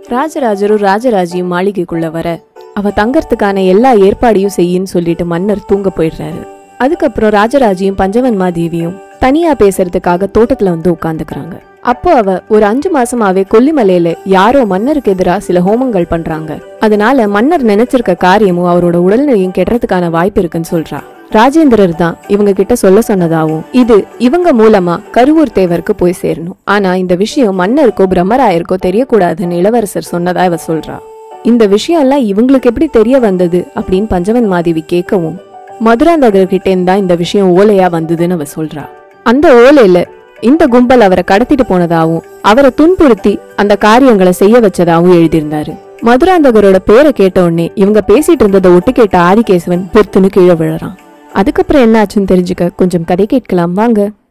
ராஜராஜரும் ராஜராஜியும் மாளிகைக்குள்ள வர அவ தங்கறதுக்கான எல்லா ஏற்பாடையும் செய்யின்னு சொல்லிட்டு மன்னர் தூங்க போயிடுறாரு அதுக்கப்புறம் ராஜராஜியும் பஞ்சவன்மா தேவியும் தனியா பேசுறதுக்காக தோட்டத்துல வந்து உட்காந்துக்கிறாங்க அப்போ அவ ஒரு அஞ்சு மாசமாவே கொல்லிமலையில யாரோ மன்னருக்கு எதிராக சில ஹோமங்கள் பண்றாங்க அதனால மன்னர் நினைச்சிருக்க காரியமும் அவரோட உடல்நிலையும் கெடுறதுக்கான வாய்ப்பு இருக்குன்னு சொல்றா ராஜேந்திரர் தான் இவங்க கிட்ட சொல்ல சொன்னதாவும் இது இவங்க மூலமா கருவூர் தேவருக்கு போய் சேரணும் ஆனா இந்த விஷயம் மன்னருக்கோ பிரம்மராயருக்கோ தெரியக்கூடாதுன்னு இளவரசர் சொன்னதா இவ சொல்றா இந்த விஷயம் எல்லாம் இவங்களுக்கு எப்படி தெரிய வந்தது அப்படின்னு பஞ்சவன் மாதேவி கேட்கவும் மதுராந்தகர் கிட்ட இருந்தா இந்த விஷயம் ஓலையா வந்ததுன்னு அவ சொல்றா அந்த ஓலையில இந்த கும்பல் அவரை கடத்திட்டு போனதாவும் அவரை துன்புறுத்தி அந்த காரியங்களை செய்ய வச்சதாவும் எழுதியிருந்தாரு மதுராந்தகரோட பேரை கேட்ட உடனே இவங்க பேசிட்டு இருந்ததை ஒட்டு கேட்ட ஆதிகேசவன் பொத்துன்னு கீழே விழறான் அதுக்கப்புறம் என்ன ஆச்சுன்னு தெரிஞ்சுக்க கொஞ்சம் கதை கேட்கலாம் வாங்க